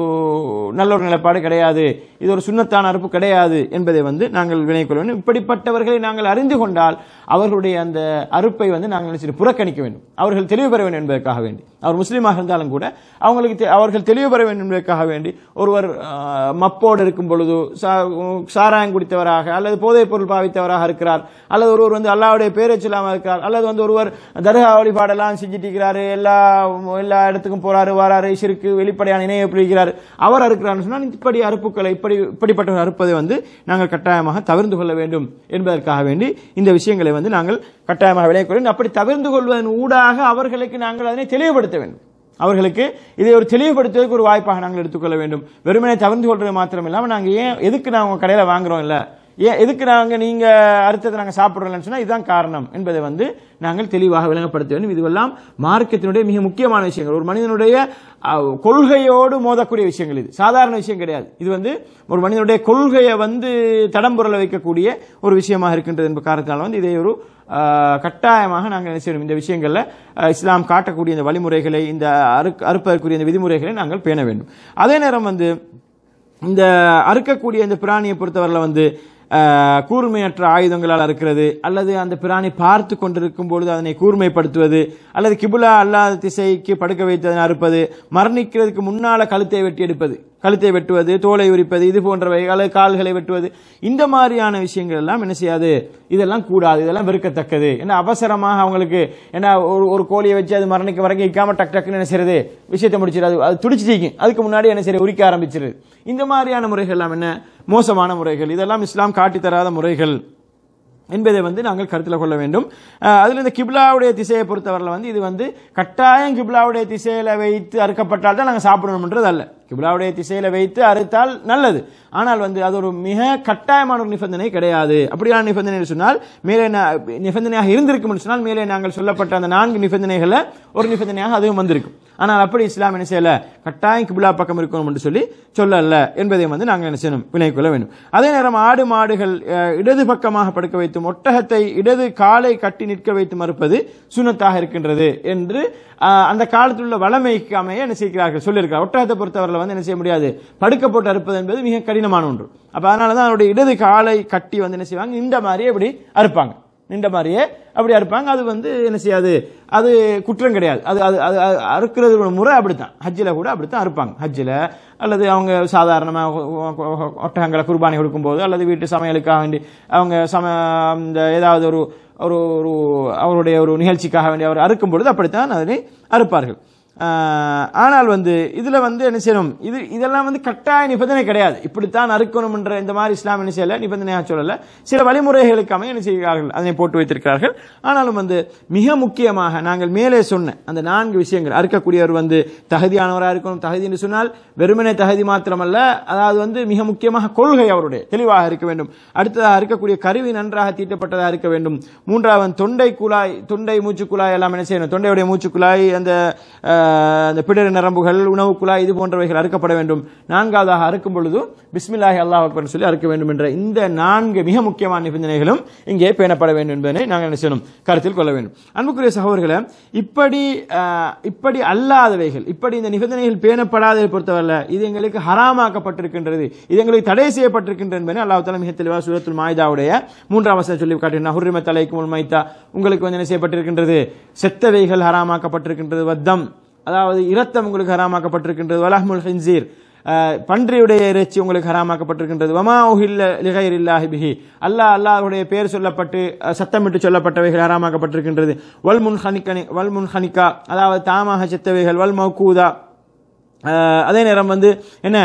நல்ல ஒரு நிலைப்பாடு கிடையாது இது ஒரு சுண்ணத்தான அறுப்பு கிடையாது என்பதை வந்து நாங்கள் வினைக்கொள்ள வேண்டும் இப்படிப்பட்டவர்களை நாங்கள் அறிந்து கொண்டால் அவர்களுடைய அந்த அறுப்பை வந்து நாங்கள் என்ன செய்யணும்? புறக்கணிக்க வேண்டும் அவர்கள் தெளிவு பெற வேண்டும் என்பதற்காக வேண்டி அவர் முஸ்லீமாக இருந்தாலும் கூட அவங்களுக்கு தெ- அவர்கள் தெளிவு பெற வேண்டும் என்பதற்காக வேண்டி ஒருவர் ஆஹ், மப்போடு இருக்கும் பொழுது சா- சாராயம் குடித்தவராக அல்லது போதைப் பொருள் பாவித்தவராக இருக்கிறார் அல்லது ஒருவர் வந்து அல்லாவுடைய பேரை சொல்லாமல் இருக்கிறார் அல்லது வந்து ஒருவர் தர்கா வழிபாடெல்லாம் செஞ்சுட்டு இருக்கிறாரு எல்லா எல்லா இடத்துக்கும் போறாரு வராரு சிறுக்கு வெளிப்படையான இணைய பிடிக்கிறார் அவர் அறுக்கிறார் சொன்னால் இப்படி அறுப்புக்களை இப்படி இப்படிப்பட்ட அறுப்பதை வந்து நாங்கள் கட்டாயமாக தவிர்த்து கொள்ள வேண்டும் என்பதற்காக வேண்டி இந்த விஷயங்களை வந்து நாங்கள் கட்டாயமாக விளைவிக்க வேண்டும் அப்படி தவிர்த்து கொள்வதன் ஊடாக அவர்களுக்கு நாங்கள் அதனை தெளிவுபடுத்த வேண்டும் அவர்களுக்கு இதை ஒரு தெளிவுபடுத்துவதற்கு ஒரு வாய்ப்பாக நாங்கள் எடுத்துக்கொள்ள வேண்டும் வெறுமனே தவிர்த்து கொள்வது மாத்திரம் இல்லாமல் நாங்கள் ஏன் எதுக்கு நாங்கள் கடையில் வாங்குறோம் இல்லை ஏன் எதுக்கு நாங்கள் நீங்க அறுத்ததை நாங்கள் சாப்பிட்றோம்னு சொன்னா இதுதான் காரணம் என்பதை வந்து நாங்கள் தெளிவாக விளங்கப்படுத்த வேண்டும் இதுவெல்லாம் மார்க்கத்தினுடைய மிக முக்கியமான விஷயங்கள் ஒரு மனிதனுடைய அஹ், கொள்கையோடு மோதக்கூடிய விஷயங்கள் இது சாதாரண விஷயம் கிடையாது இது வந்து ஒரு மனிதனுடைய கொள்கையை வந்து தடம்புரல வைக்கக்கூடிய ஒரு விஷயமாக இருக்கின்றது என்ப காரணத்தினால வந்து இதை ஒரு அஹ், கட்டாயமாக நாங்கள் என்ன செய்யணும் இந்த விஷயங்களில் அஹ், இஸ்லாம் காட்டக்கூடிய இந்த வழிமுறைகளை இந்த அறுக்க அறுப்பதற்குரிய இந்த விதிமுறைகளை நாங்கள் பேண வேண்டும் அதே நேரம் வந்து இந்த அறுக்கக்கூடிய இந்த பிராணியை பொறுத்தவரையில் வந்து அஹ், கூர்மையற்ற ஆயுதங்களால் அறுக்கிறது அல்லது அந்த பிராணி பார்த்து கொண்டிருக்கும் பொழுது அதனை கூர்மைப்படுத்துவது அல்லது கிபுலா அல்லாத திசைக்கு படுக்க வைத்து அதனை அறுப்பது மரணிக்கிறதுக்கு முன்னால கழுத்தை வெட்டி எடுப்பது கழுத்தை வெட்டுவது தோலை உரிப்பது இது போன்றவை அல்லது கால்களை வெட்டுவது இந்த மாதிரியான விஷயங்கள் எல்லாம் என்ன செய்யாது இதெல்லாம் கூடாது இதெல்லாம் வெறுக்கத்தக்கது ஏன்னா அவசரமாக அவங்களுக்கு ஏன்னா ஒரு ஒரு கோழியை வச்சு அது மரணிக்க வரைக்கும் வைக்காம டக் டக்குன்னு என்ன செய்யறது விஷயத்தை முடிச்சிரு அது அது துடிச்சு தீக்கும் அதுக்கு முன்னாடி என்ன செய்ய உரிக்க ஆரம்பிச்சிருது இந்த மாதிரியான முறைகள் எல்லாம் என்ன மோசமான முறைகள் இதெல்லாம் இஸ்லாம் காட்டி தராத முறைகள் என்பதை வந்து நாங்கள் கருத்தில் கொள்ள வேண்டும் அஹ் அதுல இந்த கிப்லாவுடைய திசையை பொறுத்தவரையில் வந்து இது வந்து கட்டாயம் கிப்லாவுடைய திசையில வைத்து அறுக்கப்பட்டால் தான் நாங்கள் சாப்பிடணும்ன்றது அல்ல கிப்லாவுடைய திசையில வைத்து அறுத்தால் நல்லது ஆனால் வந்து அது ஒரு மிக கட்டாயமான ஒரு நிபந்தனை கிடையாது அப்படியான நிபந்தனை என்று சொன்னால் மேலே நா- நிபந்தனையாக இருந்திருக்கும் என்று சொன்னால் மேலே நாங்கள் சொல்லப்பட்ட அந்த நான்கு நிபந்தனைகளை ஒரு நிபந்தனையாக அதுவும் வந்திருக்கும் ஆனால் அப்படி இஸ்லாம் என்ன செய்யல கட்டாயம் கிப்லா பக்கம் இருக்கணும் என்று சொல்லி சொல்லல என்பதை வந்து நாங்கள் என்ன செய்யணும் வினைக் கொள்ள வேண்டும் அதே நேரம் ஆடு மாடுகள் அஹ், இடது பக்கமாக படுக்க வைத்தும் ஒட்டகத்தை இடது காலை கட்டி நிற்க வைத்து மறுப்பது சுனத்தாக இருக்கின்றது என்று அஹ், அந்த காலத்தில் உள்ள வளமைக்கு அமைய என்ன செய்கிறார்கள் சொல்லியிருக்கார் ஒட்டகத்தை பொறுத்தவரையில் வந்து என்ன செய்ய முடியாது படுக்க போட்டு அறுப்பது என்பது மிக கடினமான ஒன்று அப்ப அதனால தான் அவருடைய இடது காலை கட்டி வந்து என்ன செய்வாங்க இந்த மாதிரியே இப்படி அறுப்பாங்க நின்ற மாதிரியே அப்படி அறுப்பாங்க அது வந்து என்ன செய்யாது அது குற்றம் கிடையாது அது அது அது அது அறுக்கிறது ஒரு முறை அப்படித்தான் ஹஜ்ஜில் கூட அப்படித்தான் அறுப்பாங்க ஹஜ்ஜில் அல்லது அவங்க சாதாரணமாக ஒட்டகங்களை குர்பானி கொடுக்கும்போது அல்லது வீட்டு சமையலுக்காக வேண்டி அவங்க சம இந்த ஏதாவது ஒரு ஒரு ஒரு அவருடைய ஒரு நிகழ்ச்சிக்காக வேண்டி அவர் அறுக்கும் பொழுது அப்படித்தான் அதனை அறுப்பார்கள் ஆஹ் ஆனால் வந்து இதுல வந்து என்ன செய்யணும் இது இதெல்லாம் வந்து கட்டாய நிபந்தனை கிடையாது இப்படித்தான் அறுக்கணும் என்ற இந்த மாதிரி இஸ்லாம் என்ன செய்யல நிபந்தனையாக சொல்லல சில வழிமுறைகளுக்கு அமைய என்ன செய்கிறார்கள் அதனை போட்டு வைத்திருக்கிறார்கள் ஆனாலும் வந்து மிக முக்கியமாக நாங்கள் மேலே சொன்ன அந்த நான்கு விஷயங்கள் அறுக்கக்கூடியவர் வந்து தகுதியானவராக இருக்கணும் தகுதி என்று சொன்னால் வெறுமனே தகுதி மாத்திரமல்ல அதாவது வந்து மிக முக்கியமாக கொள்கை அவருடைய தெளிவாக இருக்க வேண்டும் அடுத்ததாக இருக்கக்கூடிய கருவி நன்றாக தீட்டப்பட்டதாக இருக்க வேண்டும் மூன்றாவது தொண்டை குழாய் தொண்டை மூச்சு குழாய் எல்லாம் என்ன செய்யணும் தொண்டையுடைய மூச்சு குழாய் அந்த அஹ், அந்த பிடர் நரம்புகள் உணவு குழாய் இது போன்றவைகள் அறுக்கப்பட வேண்டும் நான்காவதாக அறுக்கும் பொழுது பிஸ்மில்லாஹி அல்லாஹ் அக்பர் சொல்லி அறுக்க வேண்டும் என்ற இந்த நான்கு மிக முக்கியமான நிபந்தனைகளும் இங்கே பேணப்பட வேண்டும் என்பதனை நாங்கள் என்ன செய்யணும் கருத்தில் கொள்ள வேண்டும் அன்புக்குரிய சகோதரர்களே இப்படி அஹ், இப்படி அல்லாதவைகள் இப்படி இந்த நிபந்தனைகள் பேணப்படாததை பொறுத்தவரை இது எங்களுக்கு ஹராமாக்கப்பட்டிருக்கின்றது இது எங்களுக்கு தடை செய்யப்பட்டிருக்கின்றது என்பதை அல்லாஹ் தலா மிக தெளிவாக சூரத்துல் மாயுதாவுடைய மூன்றாம் வசனம் சொல்லி காட்டினார் ஹுர்ரிம தலைக்கும் மைத்தா உங்களுக்கு வந்து என்ன செய்யப்பட்டிருக்கின்றது செத்தவைகள் ஹராமாக்கப்பட்டிருக்கின்றது வத்தம் அதாவது இரத்தம் உங்களுக்கு ஹராமாக்கப்பட்டிருக்கின்றது வலஹ்முல் ஹின்சீர் அஹ், பன்றியுடைய இறைச்சி உங்களுக்கு ஹராமாக்கப்பட்டிருக்கின்றது வமா உஹில்ல லிகைர் இல்லாஹி பிஹி அல்லாஹ் அல்லாஹ்வுடைய பேர் சொல்லப்பட்டு அஹ், சத்தமிட்டு சொல்லப்பட்டவைகள் ஹராமாக்கப்பட்டிருக்கின்றது வல் முன் ஹனிக்கனி வல் முன் ஹனிகா அதாவது தாமாக செத்தவைகள் வல் மௌகூதா அஹ், அதே நேரம் வந்து என்ன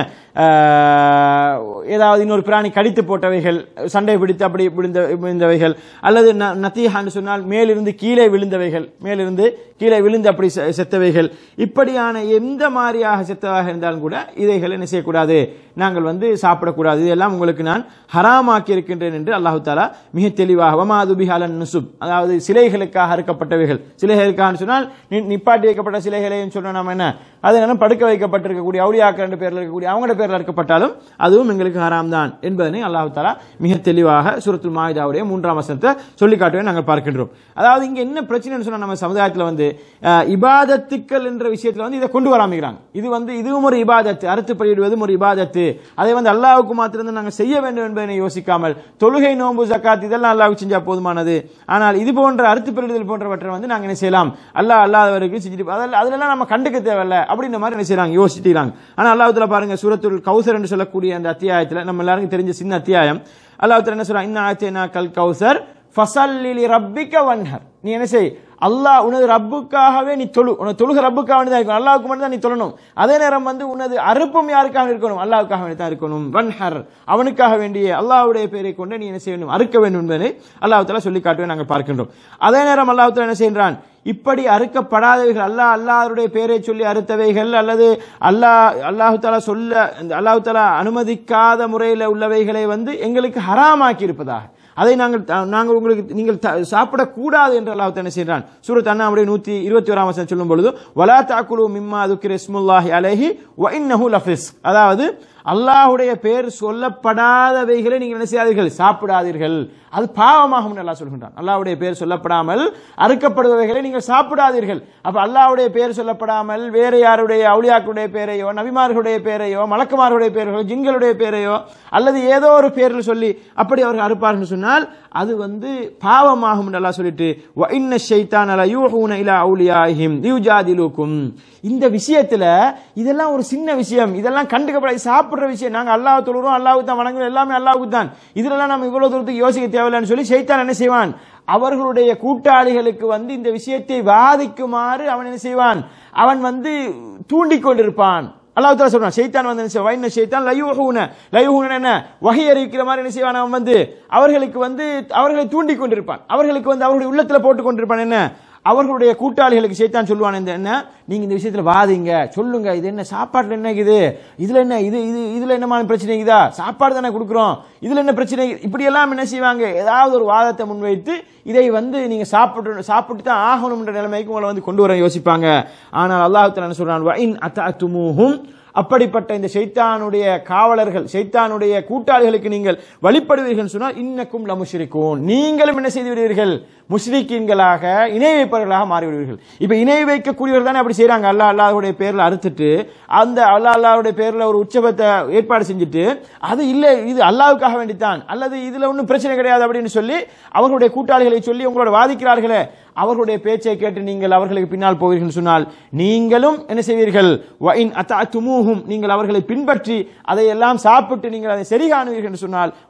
அஹ், ஏதாவது இன்னொரு பிராணி கடித்து போட்டவைகள் சண்டை பிடித்து அப்படி விழுந்த விழுந்தவைகள் அல்லது ந- நத்தீஹான்னு சொன்னால் மேலிருந்து கீழே விழுந்தவைகள் மேலிருந்து கீழே விழுந்து அப்படி செ- செத்தவைகள் இப்படியான எந்த மாதிரியாக செத்தவாக இருந்தாலும் கூட இதைகள் என்ன செய்யக்கூடாது நாங்கள் வந்து சாப்பிடக்கூடாது இதெல்லாம் உங்களுக்கு நான் ஹராமாக்கி இருக்கின்றேன் என்று அல்லாஹு தாலா மிக தெளிவாக வமாது பிஹாலன் நுசுப் அதாவது சிலைகளுக்காக அறுக்கப்பட்டவைகள் சிலைகளுக்காக சொன்னால் நி- நிப்பாட்டி வைக்கப்பட்ட சிலைகளையும் சொன்ன நாம என்ன அது என்ன படுக்க வைக்கப்பட்டிருக்கக்கூடிய அவுளியாக்கள் என்ற பேரில் இருக்கக்கூடிய அவங்களோட பேரில் இருக்கப்பட்டாலும் அதுவும் எங்களுக்கு ஹராம் தான் என்பதனை அல்லாஹு தாலா மிக தெளிவாக சூரத்துல் மாயுதாவுடைய மூன்றாம் வசனத்தை சொல்லி காட்டுவே நாங்கள் பார்க்கின்றோம் அதாவது இங்க என்ன பிரச்சனைன்னு சொன்னா நம்ம சமுதாயத்தில் வந்து அஹ், இபாதத்துக்கள் என்ற விஷயத்துல வந்து இதை கொண்டு வராமிக்கிறாங்க இது வந்து இதுவும் ஒரு இபாதத்து அறுத்து பலியிடுவதும் ஒரு இபாதத்து அதை வந்து அல்லாஹ்வுக்கு மாத்திரம் நாங்கள் செய்ய வேண்டும் என்பதனை யோசிக்காமல் தொழுகை நோன்பு ஜக்காத் இதெல்லாம் அல்லாஹ்வுக்கு செஞ்சா போதுமானது ஆனால் இது போன்ற அறுத்து பலியிடுதல் போன்றவற்றை வந்து நாங்கள் என்ன செய்யலாம் அல்லாஹ் அல்லாதவருக்கு செஞ்சுட்டு அதில் அதெல்லாம் நம்ம கண்டுக்க தேவையில்ல அப்படின்ற மாதிரி என்ன செய்றாங்க யோசிச்சுட்டாங்க ஆனால் அல்லாஹ்வுல பாருங்க சூரத்துல் கௌசர் என்று சொல்லக்கூடிய அந்த அத்தியாயத்தில் நம்ம எல்லாருக்கும் தெரிஞ்ச சின்ன அத்தியாயம் அல்லாஹ் என்ன சொல்றான் இன்ன ஆத்தேனா கல் கௌசர் ஃபசல்லிலி ரப்பிக்க வன்ஹர் நீ என்ன செய் அல்லாஹ் உனது ரப்புக்காகவே நீ தொழு உனது தொழுக ரப்புக்காக வேண்டி தான் இருக்கணும் அல்லாவுக்கு மட்டும் தான் நீ தொழணும் அதே நேரம் வந்து உனது அறுப்பும் யாருக்காக இருக்கணும் அல்லாவுக்காக வேண்டி தான் இருக்கணும் வன்ஹர் அவனுக்காக வேண்டிய அல்லாஹ்வுடைய பேரை கொண்டு நீ என்ன செய்ய வேண்டும் அறுக்க வேண்டும் என்பதை அல்லாஹ் தஆலா சொல்லி காட்டுவே நாங்கள் பார்க்கின்றோம் அதே நேரம் அல்லாஹ் தஆலா என்ன செய்கின்றான் இப்படி அறுக்கப்படாதவைகள் அல்லாஹ் அல்லாஹ்வுடைய பேரை சொல்லி அறுத்தவைகள் அல்லது அல்லாஹ் அல்லாஹு தாலா சொல்ல அல்லாஹு தாலா அனுமதிக்காத முறையில் உள்ளவைகளை வந்து எங்களுக்கு ஹராமாக்கி இருப்பதாக அதை நாங்கள் நாங்கள் உங்களுக்கு நீங்கள் த- சாப்பிடக்கூடாது என்று அல்லாஹ் என்ன செய்கிறான் சூரத் அண்ணாவுடைய நூத்தி இருபத்தி ஓராம் வசனம் சொல்லும் பொழுது வலா தாக்குலு மிம்மா துக்கிர இஸ்முல்லாஹி அலைஹி வ இன்னஹு லஃபிஸ் அதாவது அல்லாஹ்வுடைய பேர் சொல்லப்படாதவைகளை நீங்கள் என்ன செய்யாதீர்கள் சாப்பிடாதீர்கள் அது பாவமாகும் என்று அல்லாஹ் சொல்கின்றான் அல்லாஹ்வுடைய பேர் சொல்லப்படாமல் அறுக்கப்படுபவைகளை நீங்கள் சாப்பிடாதீர்கள் அப்ப அல்லாஹ்வுடைய பேர் சொல்லப்படாமல் வேற யாருடைய அவுளியாக்களுடைய பேரையோ நபிமார்களுடைய பேரையோ மலக்குமார்களுடைய பேரையோ ஜின்களுடைய பேரையோ அல்லது ஏதோ ஒரு பேரில் சொல்லி அப்படி அவர்கள் அறுப்பார்கள் சொன்னால் அது வந்து பாவமாகும் என்று அல்லாஹ் சொல்லிட்டு "வ இன்ன ஷைத்தான லயூஹூன இலா அவுலியாஹிம் லியுஜாதிலுக்கும் இந்த விஷயத்துல இதெல்லாம் ஒரு சின்ன விஷயம் இதெல்லாம் கண்டுக்கப்படாது சாப்பிடுற விஷயம் நாங்க அல்லாஹ் தொழுறோம் அல்லாஹ்வுக்கு தான் வணங்குறோம் எல்லாமே அல்லாஹ்வுக்கு தான் இதுலலாம் நம்ம இவ்வளவு தூரத்துக்கு யோசிக்க தேவையில்லைன்னு சொல்லி ஷைத்தான் என்ன செய்வான் அவர்களுடைய கூட்டாளிகளுக்கு வந்து இந்த விஷயத்தை வாதிக்குமாறு அவன் என்ன செய்வான் அவன் வந்து தூண்டிக் கொண்டிருப்பான் அல்லாஹ் தஆலா சொல்றான் ஷைத்தான் வந்து என்ன செய்வான் வைன ஷைத்தான் லயூஹூன லயூஹூன என்ன வகை அறிவிக்கிற மாதிரி என்ன செய்வான் அவன் வந்து அவர்களுக்கு வந்து அவர்களை தூண்டிக் கொண்டிருப்பான் அவர்களுக்கு வந்து அவருடைய உள்ளத்துல போட்டு கொண்டிருப்பான் என்ன அவர்களுடைய கூட்டாளிகளுக்கு சைத்தான் சொல்லுவான் இந்த என்ன நீங்க இந்த விஷயத்துல வாதிங்க சொல்லுங்க இது என்ன சாப்பாட்டுல என்ன இது இதுல என்ன இது இது இதுல என்னமான பிரச்சனை இதா சாப்பாடு தானே கொடுக்குறோம் இதுல என்ன பிரச்சனை இப்படி எல்லாம் என்ன செய்வாங்க ஏதாவது ஒரு வாதத்தை முன்வைத்து இதை வந்து நீங்க சாப்பிட்டு சாப்பிட்டு தான் ஆகணும்ன்ற நிலைமைக்கு உங்களை வந்து கொண்டு வர யோசிப்பாங்க ஆனால் அல்லாஹ் தஆலா என்ன சொல்றான் "வ இன் அத்தஅத்துமூஹும் அப்படிப்பட்ட இந்த ஷைத்தானுடைய காவலர்கள் ஷைத்தானுடைய கூட்டாளிகளுக்கு நீங்கள் வழிபடுவீர்கள் சொன்னால் இன்னக்கும் லமுஷ்ரிகூன் நீங்களும் என்ன செய்து விடுவீர்கள் முஸ்லிக்கீன்களாக இணை வைப்பவர்களாக மாறிவிடுவீர்கள் இப்ப இணை வைக்கக்கூடியவர்கள் தானே அப்படி செய்றாங்க அல்லாஹ் அல்லாஹ்வுடைய பேர்ல அறுத்துட்டு அந்த அல்லாஹ் அல்லாஹ்வுடைய பேர்ல ஒரு உற்சவத்தை ஏற்பாடு செஞ்சுட்டு அது இல்ல இது அல்லாஹ்வுக்காக வேண்டித்தான் அல்லது இதுல ஒன்றும் பிரச்சனை கிடையாது அப்படின்னு சொல்லி அவர்களுடைய கூட்டாளிகளை சொல்லி உங்களோட வாதிக்கிறார்களே அவர்களுடைய பேச்சை கேட்டு நீங்கள் அவர்களுக்கு பின்னால் போவீர்கள் சொன்னால் நீங்களும் என்ன செய்வீர்கள் வ இன் அத்தஅத்துமூஹும் நீங்கள் அவர்களை பின்பற்றி அதையெல்லாம் சாப்பிட்டு நீங்கள் அதை சரி காணுவீர்கள் என்று சொன்னால்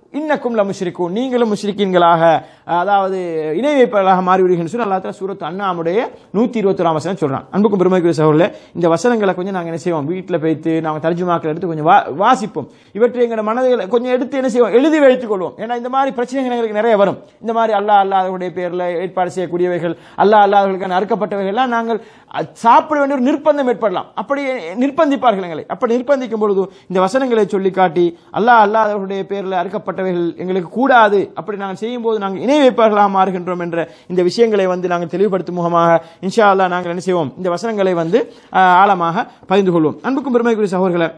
இன்னக்கும் ல முஷ்ரிக்கும் நீங்களும் முஷ்ரிக்கீன்களாக அதாவது இணை வைப்பவர்களாக மாறிவிடுகிறேன் சொல்லி அல்லாஹ் சூரத் அண்ணாமுடைய நூத்தி இருபத்தி ஒரு வசனம் சொல்றான் அன்புக்கும் பெருமைக்குரிய சகோதரர்களே இந்த வசனங்களை கொஞ்சம் நாங்க என்ன செய்வோம் வீட்டுல போய்த்து நாங்க தர்ஜுமாக்கள் எடுத்து கொஞ்சம் வா- வாசிப்போம் இவற்றை எங்க மனதில் கொஞ்சம் எடுத்து என்ன செய்வோம் எழுதி வைத்துக் கொள்வோம் ஏன்னா இந்த மாதிரி பிரச்சனைகள் எங்களுக்கு நிறைய வரும் இந்த மாதிரி அல்லாஹ் அல்லாதவருடைய பேர்ல ஏற்பாடு செய்யக்கூடியவைகள் அல்லாஹ் அல்லாதவர்களுக்கு அறுக்கப்பட்டவைகள் எல்லாம் நாங்கள் அ- சாப்பிட வேண்டிய ஒரு நிர்பந்தம் ஏற்படலாம் அப்படி நிர்பந்திப்பார்கள் எங்களை அப்படி நிர்பந்திக்கும் பொழுது இந்த வசனங்களை சொல்லி காட்டி அல்லாஹ் அல்லாதவருடைய பேர்ல அறுக்கப்பட்டவைகள் எங்களுக்கு கூடாது அப்படி நாங்கள் செய்யும் போது நாங்கள் இணை வைப்பார்களாக மாறுகின்றோம் என்ற இந்த விஷயங்களை வந்து நாங்கள் தெளிவுபடுத்தும் முகமாக இன்ஷா அல்லாஹ் நாங்கள் என்ன செய்வோம் இந்த வசனங்களை வந்து ஆஹ், ஆழமாக பகிர்ந்து கொள்வோம் அன்புக்கும் பெருமைக்குரிய சகோதரர்களை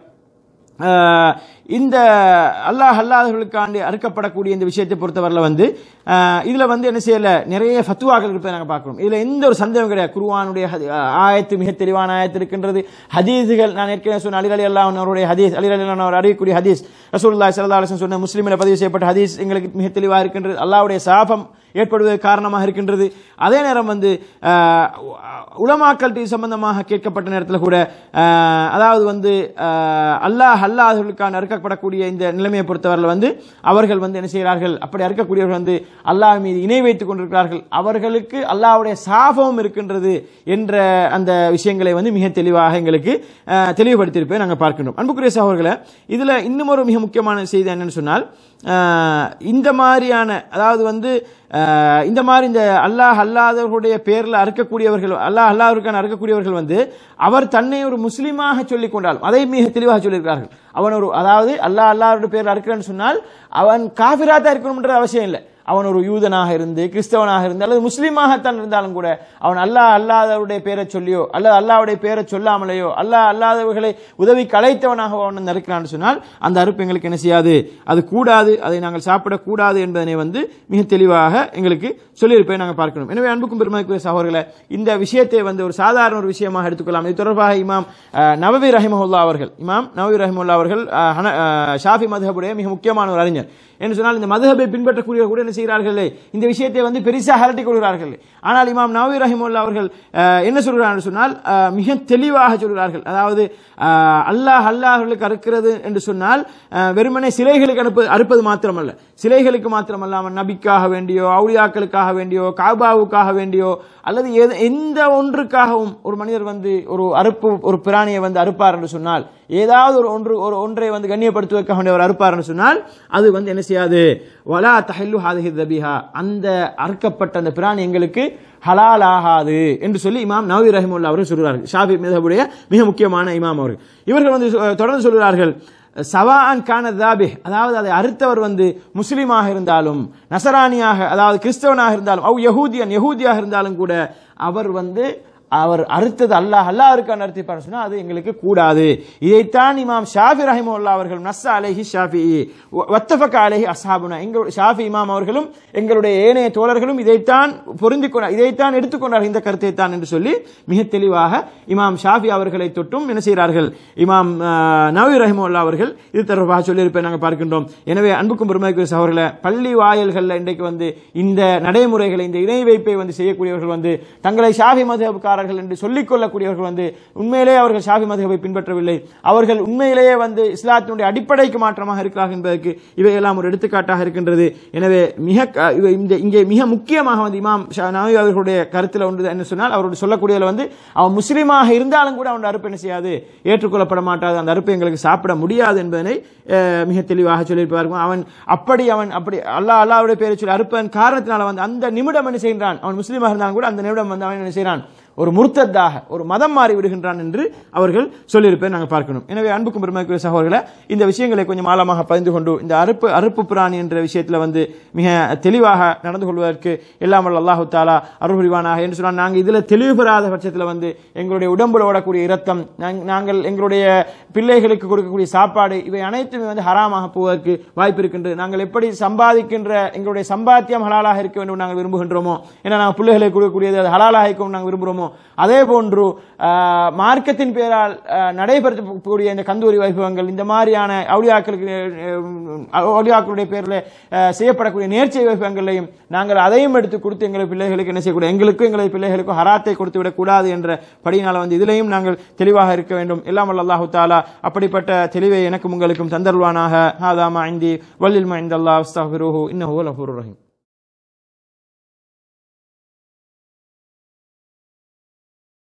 ஆஹ், இந்த அல்லாஹ் அல்லாதவர்களுக்காண்டி அறுக்கப்படக்கூடிய இந்த விஷயத்தை பொறுத்தவரையில் வந்து ஆஹ், இதுல வந்து என்ன செய்யல நிறைய ஃபத்துவாக்கள் இருப்பதை நாங்கள் பார்க்கிறோம் இதுல எந்த ஒரு சந்தேகம் கிடையாது குருவானுடைய ஹதி- ஆயத்து மிக தெளிவான ஆயத்து இருக்கின்றது ஹதீஸுகள் நான் ஏற்கனவே சொன்ன அலி அலி அல்லாஹ் அவருடைய ஹதீஸ் அலி அலி அவர் அறியக்கூடிய ஹதீஸ் ரசூலுல்லாஹி ஸல்லல்லாஹு அலைஹி வஸல்லம் சொன்ன முஸ்லிமில் பதிவு செய்யப்பட்ட ஹதீஸ் எங்களுக்கு மிக தெளிவாக இருக்கின்றது அல்லாஹ்வுடைய சாபம் ஏற்படுவதற்கு காரணமாக இருக்கின்றது அதே நேரம் வந்து ஆஹ், உலமாக்கல் இது சம்பந்தமாக கேட்கப்பட்ட நேரத்தில் கூட ஆஹ், அதாவது வந்து ஆஹ், அல்லாஹ் அல்லாஹர்களுக்கான அறுக்கப்படக்கூடிய இந்த நிலைமையை பொறுத்தவரையில் வந்து அவர்கள் வந்து என்ன செய்கிறார்கள் அப்படி அறுக்கக்கூடியவர்கள் வந்து அல்லாஹ் மீது இணை வைத்துக் கொண்டிருக்கிறார்கள் அவர்களுக்கு அல்லாஹ்வுடைய சாபமும் இருக்கின்றது என்ற அந்த விஷயங்களை வந்து மிக தெளிவாக எங்களுக்கு ஆஹ், தெளிவுபடுத்தியிருப்பதை நாங்கள் பார்க்கின்றோம் அன்புக்குரிய சகோதரர்களை இதுல இன்னும் ஒரு மிக முக்கியமான செய்தி என்னன்னு சொன்னால் ஆஹ், இந்த மாதிரியான அதாவது வந்து ஆஹ், இந்த மாதிரி இந்த அல்லாஹ் அல்லாதவர்களுடைய பேர்ல அறுக்கக்கூடியவர்கள் அல்லாஹ் அல்லாஹருக்கான அறுக்கக்கூடியவர்கள் வந்து அவர் தன்னை ஒரு முஸ்லீமாக சொல்லிக் கொண்டாலும் அதை மிக தெளிவாக சொல்லியிருக்கிறார்கள் அவன் ஒரு அதாவது அல்லாஹ் அல்லாஹருடைய பேர்ல அறுக்கிறேன்னு சொன்னால் அவன் காபிரா தான் இருக்கணும்ன்ற அவசியம் இல்லை அவன் ஒரு யூதனாக இருந்து கிறிஸ்தவனாக இருந்து அல்லது முஸ்லீமாகத்தான் இருந்தாலும் கூட அவன் அல்லாஹ் அல்லாதவருடைய பேரை சொல்லியோ அல்லது அல்லாஹ்வுடைய பேரை சொல்லாமலேயோ அல்லாஹ் அல்லாதவர்களை உதவி கலைத்தவனாக அவன் இருக்கிறான்னு சொன்னால் அந்த அறுப்பு எங்களுக்கு என்ன செய்யாது அது கூடாது அதை நாங்கள் சாப்பிடக்கூடாது என்பதனை வந்து மிக தெளிவாக எங்களுக்கு சொல்லியிருப்பதை நாங்கள் பார்க்கணும் எனவே அன்புக்கும் பெருமதிக்குரிய சகோதரர்களை இந்த விஷயத்தை வந்து ஒரு சாதாரண ஒரு விஷயமாக எடுத்துக்கொள்ளலாம் இது தொடர்பாக இமாம் அஹ், நவவி ரஹிமஹுல்லா அவர்கள் இமாம் நவவி ரஹிமுல்லா அவர்கள் அஹ், ஹன- அஹ், ஷாஃபி மதுஹபுடைய மிக முக்கியமான ஒரு அறிஞர் என்று சொன்னால் இந்த மதுஹபை பின்பற்றக்கூடிய கூட என்ன செய்கிறார்களே இந்த விஷயத்தை வந்து பெரிசாக அரட்டிக் கொள்கிறார்கள் ஆனால் இமாம் நவவி ரஹிமுல்லா அவர்கள் அஹ், என்ன சொல்கிறார்கள் சொன்னால் அஹ், மிக தெளிவாக சொல்கிறார்கள் அதாவது அஹ், அல்லாஹ் அல்லாஹர்களுக்கு அறுக்கிறது என்று சொன்னால் அஹ், வெறுமனே சிலைகளுக்கு அனுப்பு அறுப்பது மாத்திரமல்ல சிலைகளுக்கு மாத்திரமல்லாமல் நபிக்காக வேண்டியோ அவுளியாக்களுக்காக வேண்டியோ காபாவுக்காக வேண்டியோ அல்லது எது- எந்த ஒன்றுக்காகவும் ஒரு மனிதர் வந்து ஒரு அறுப்பு ஒரு பிராணியை வந்து அறுப்பார் என்று சொன்னால் ஏதாவது ஒரு ஒன்று ஒரு ஒன்றை வந்து கண்ணியப்படுத்துவதற்காக வேண்டிய ஒரு அறுப்பார் என்று சொன்னால் அது வந்து என்ன செய்யாது வலா தஹல்லு ஹாதிஹி தபிஹா அந்த அறுக்கப்பட்ட அந்த பிராணி எங்களுக்கு ஹலால் ஆகாது என்று சொல்லி இமாம் நவவி ரஹிமுல்லா அவர்கள் சொல்கிறார்கள் ஷாஃபி மிதபுடைய மிக முக்கியமான இமாம் அவர்கள் இவர்கள் வந்து சொ- தொடர்ந்து சொல்கிறார்கள் சவான் கான தாபி அதாவது அதை அறுத்தவர் வந்து முஸ்லீமாக இருந்தாலும் நசரானியாக அதாவது கிறிஸ்தவனாக இருந்தாலும் அவ் யகூதியன் யகூதியாக இருந்தாலும் கூட அவர் வந்து அவர் அறுத்தது அல்லாஹ் அல்லாஹ்வுக்கான அறுத்திப்பார் சொன்னா அது எங்களுக்கு கூடாது இதைத்தான் இமாம் ஷாஃபி ரஹிமுல்லா அவர்கள் நஸ் அலைஹி ஷாஃபி வத்தஃபக அலைஹி அஸ்ஹாபுனா எங்களுடைய ஷாஃபி இமாம் அவர்களும் எங்களுடைய ஏனைய தோழர்களும் இதைத்தான் பொருந்திக் கொண்டார் இதைத்தான் எடுத்துக்கொண்டார் இந்த கருத்தை தான் என்று சொல்லி மிக தெளிவாக இமாம் ஷாஃபி அவர்களை தொட்டும் என்ன செய்கிறார்கள் இமாம் ஆஹ், நவவி ரஹிமுல்லா அவர்கள் இது தொடர்பாக சொல்லியிருப்பேன் நாங்கள் பார்க்கின்றோம் எனவே அன்புக்கும் பெருமைக்குரிய சகோதரர்களே பள்ளி வாயல்களில் இன்றைக்கு வந்து இந்த நடைமுறைகளை இந்த இணை வைப்பை வந்து செய்யக்கூடியவர்கள் வந்து தங்களை ஷாஃபி மதுஹப்காரர்கள் என்று சொல்லிக் கொள்ளக்கூடியவர்கள் வந்து உண்மையிலேயே அவர்கள் ஷாஃபி மதுஹபை பின்பற்றவில்லை அவர்கள் உண்மையிலேயே வந்து இஸ்லாத்தினுடைய அடிப்படைக்கு மாற்றமாக இருக்கிறார்கள் என்பதற்கு இவையெல்லாம் ஒரு எடுத்துக்காட்டாக இருக்கின்றது எனவே மிக க- இவை இந்த இங்கே மிக முக்கியமாக வந்து இமாம் ஷா- நவவி அவர்களுடைய கருத்தில் ஒன்று என்ன சொன்னால் அவருடைய சொல்லக்கூடியதில் வந்து அவன் முஸ்லீமாக இருந்தாலும் கூட அவன் அறுப்பு என்ன செய்யாது ஏற்றுக்கொள்ளப்பட மாட்டாது அந்த அறுப்பை எங்களுக்கு சாப்பிட முடியாது என்பதனை அஹ், மிக தெளிவாக சொல்லியிருப்பார்கள் அவன் அப்படி அவன் அப்படி அல்லாஹ் அல்லாஹ்வுடைய பேரை சொல்லி அறுப்பதன் காரணத்தினால வந்து அந்த நிமிடம் என்ன செய்கின்றான் அவன் முஸ்லீமாக இருந்தாலும் கூட அந்த நிமிடம் வந்து அவன் என்ன செய்கிறான் ஒரு முர்த்தத்தாக ஒரு மதம் மாறி விடுகின்றான் என்று அவர்கள் சொல்லியிருப்பதை நாங்கள் பார்க்கணும் எனவே அன்புக்கும் பெருமைக்குரிய சகோதரர்களை இந்த விஷயங்களை கொஞ்சம் ஆழமாக பதிந்து கொண்டு இந்த அறுப்பு அறுப்பு பிராணி என்ற விஷயத்தில் வந்து மிக தெளிவாக நடந்து கொள்வதற்கு எல்லாம் வல்ல அல்லாஹு தாலா அருள் புரிவானாக என்று சொன்னால் நாங்கள் இதில் தெளிவு பெறாத பட்சத்தில் வந்து எங்களுடைய உடம்புல ஓடக்கூடிய இரத்தம் நாங்- நாங்கள் எங்களுடைய பிள்ளைகளுக்கு கொடுக்கக்கூடிய சாப்பாடு இவை அனைத்துமே வந்து ஹராமாக போவதற்கு வாய்ப்பு இருக்கின்றது நாங்கள் எப்படி சம்பாதிக்கின்ற எங்களுடைய சம்பாத்தியம் ஹலாலாக இருக்க வேண்டும் நாங்கள் விரும்புகின்றோமோ ஏன்னா நாங்கள் பிள்ளைகளுக்கு கொடுக்கக்கூடியது அது ஹலாலாக இருக்கும் நாங்கள் விரும்புகிறோமோ செய்கிறோமோ அதே போன்று ஆஹ், மார்க்கத்தின் பேரால் ஆஹ், நடைபெறக்கூடிய இந்த கந்தூரி வைபவங்கள் இந்த மாதிரியான அவுளியாக்களுக்கு அஹ், அவுளியாக்களுடைய பேரில் ஆஹ், செய்யப்படக்கூடிய நேர்ச்சை வைபவங்களையும் நாங்கள் அதையும் எடுத்து கொடுத்து எங்கள் பிள்ளைகளுக்கு என்ன செய்யக்கூடாது எங்களுக்கும் எங்களது பிள்ளைகளுக்கும் ஹராத்தை கொடுத்து விடக்கூடாது என்ற படியினால் வந்து இதிலையும் நாங்கள் தெளிவாக இருக்க வேண்டும் எல்லாம் வல்ல அல்லாஹு தாலா அப்படிப்பட்ட தெளிவை எனக்கும் உங்களுக்கும் தந்தருவானாக ஹாதாமா இந்தி வல்லில் மைந்தல்லா அஸ்தஃபிருஹு இன்னஹு லஃபூர் ரஹீம்